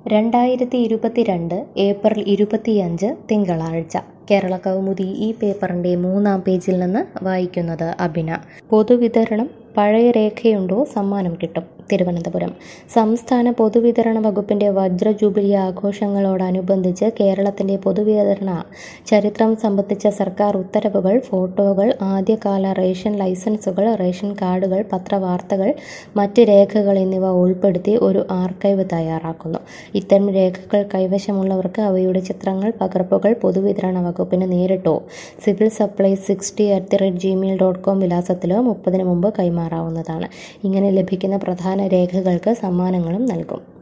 രണ്ടായിരത്തി ഇരുപത്തിരണ്ട് ഏപ്രിൽ ഇരുപത്തിയഞ്ച് തിങ്കളാഴ്ച കേരള കൗമുദി ഈ പേപ്പറിൻ്റെ മൂന്നാം പേജിൽ നിന്ന് വായിക്കുന്നത് അബിന പൊതുവിതരണം പഴയ രേഖയുണ്ടോ സമ്മാനം കിട്ടും തിരുവനന്തപുരം സംസ്ഥാന പൊതുവിതരണ വകുപ്പിൻ്റെ വജ്ര ജൂബിലി ആഘോഷങ്ങളോടനുബന്ധിച്ച് കേരളത്തിൻ്റെ പൊതുവിതരണ ചരിത്രം സംബന്ധിച്ച സർക്കാർ ഉത്തരവുകൾ ഫോട്ടോകൾ ആദ്യകാല റേഷൻ ലൈസൻസുകൾ റേഷൻ കാർഡുകൾ പത്രവാർത്തകൾ മറ്റ് രേഖകൾ എന്നിവ ഉൾപ്പെടുത്തി ഒരു ആർക്കൈവ് തയ്യാറാക്കുന്നു ഇത്തരം രേഖകൾ കൈവശമുള്ളവർക്ക് അവയുടെ ചിത്രങ്ങൾ പകർപ്പുകൾ പൊതുവിതരണ വകുപ്പിന് നേരിട്ടോ civil supplies sixty at the rate Gmail dot com വിലാസത്തിലോ മുപ്പതിന് മുമ്പ് കൈമാറാവുന്നതാണ് ഇങ്ങനെ ലഭിക്കുന്ന പ്രധാന രേഖകൾക്ക് സമ്മാനങ്ങളും നൽകും